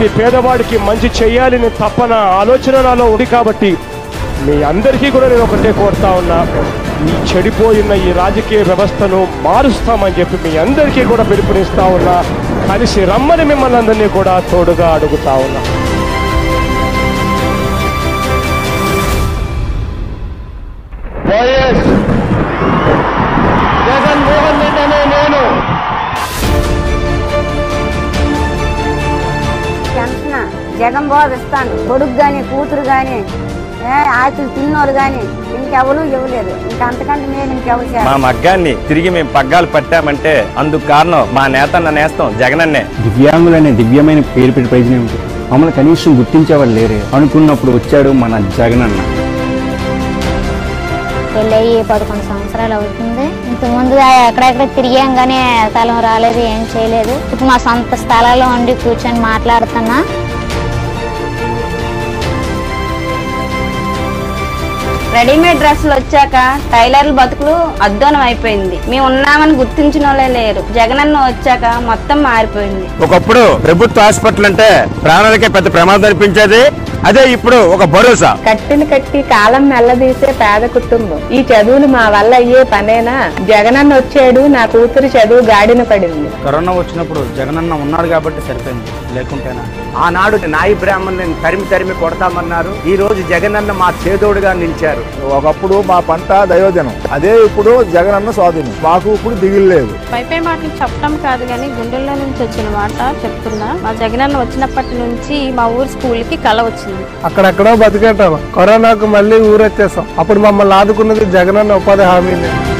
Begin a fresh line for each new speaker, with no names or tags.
ప్రతి పేదవాడికి మంచి చేయాలని తప్పన ఆలోచన నాలో ఉంది కాబట్టి మీ అందరికీ కూడా నేను ఒకటే కోరుతా ఉన్నా ఈ చెడిపోయిన ఈ రాజకీయ వ్యవస్థను మారుస్తామని చెప్పి మీ అందరికీ కూడా పిలుపునిస్తా ఉన్నా కలిసి రమ్మని మిమ్మల్ని అందరినీ కూడా తోడుగా అడుగుతా ఉన్నా వైఎస్ జగన్మోహన్ రెడ్డి అనే నేను
పెన్షన్ జగన్ బాబు ఇస్తాను కొడుకు గాని కూతురు గాని ఏ, ఆస్తులు తిన్నోళ్ళు గాని ఇంకెవరు ఇవ్వలేదు ఇంకంతకంటే నేను ఇంకెవరు
మా
చేస్తాను
మగ్గాన్ని తిరిగి మేము పగ్గాలు పట్టామంటే అందుకు కారణం మా నేతన్న నేస్తం జగనన్నే
దివ్యాంగులనే దివ్యమైన పేరు పెట్టి ప్రయోజనం ఏమిటి మమ్మల్ని కనీసం గుర్తించేవాళ్ళు లేరే అనుకున్నప్పుడు వచ్చాడు మన జగనన్న
పెళ్ళయి పదకొండు సంవత్సరాలు అవుతుంది ఇంత ముందుగా ఎక్కడెక్కడ తిరిగాం కానీ స్థలం రాలేదు ఏం చేయలేదు ఇప్పుడు మా సొంత స్థలాల్లో ఉండి కూర్చొని మాట్లాడుతున్నా
రెడీమేడ్ డ్రెస్సులు వచ్చాక టైలర్ల బతుకులు అద్దోనం అయిపోయింది మేము ఉన్నామని గుర్తించిన వాళ్ళే లేరు జగనన్న వచ్చాక మొత్తం మారిపోయింది
ఒకప్పుడు ప్రభుత్వ హాస్పిటల్ అంటే ప్రాణాలకే పెద్ద ప్రమాదం అనిపించేది అదే ఇప్పుడు ఒక భరోసా
కట్టిన కట్టి కాలం మెల్లదీసే పేద కుటుంబం ఈ చదువులు మా వల్ల అయ్యే పనేనా జగనన్న వచ్చాడు నా కూతురు చదువు గాడిన పడింది
కరోనా వచ్చినప్పుడు జగనన్న ఉన్నాడు కాబట్టి సరిపోయింది లేకుంటేనా
ఆనాడు నాయి బ్రాహ్మణులను తరిమి తరిమి కొడతామన్నారు ఈ రోజు జగనన్న మా చేదోడుగా నిలిచారు
ఒకప్పుడు మా పంట దయోజనం అదే ఇప్పుడు జగనన్న స్వాధీనం మాకు ఇప్పుడు దిగులు లేదు
పైపై మాటలు చెప్పడం కాదు కానీ గుండెల్లో నుంచి వచ్చిన మాట చెప్తున్నా మా జగనన్న వచ్చినప్పటి నుంచి మా ఊరు స్కూల్ కి కళ వచ్చింది
అక్కడెక్కడో బతికేటాం కరోనాకు మళ్ళీ ఊరొచ్చేసాం అప్పుడు మమ్మల్ని ఆదుకున్నది జగనన్న ఉపాధి హామీని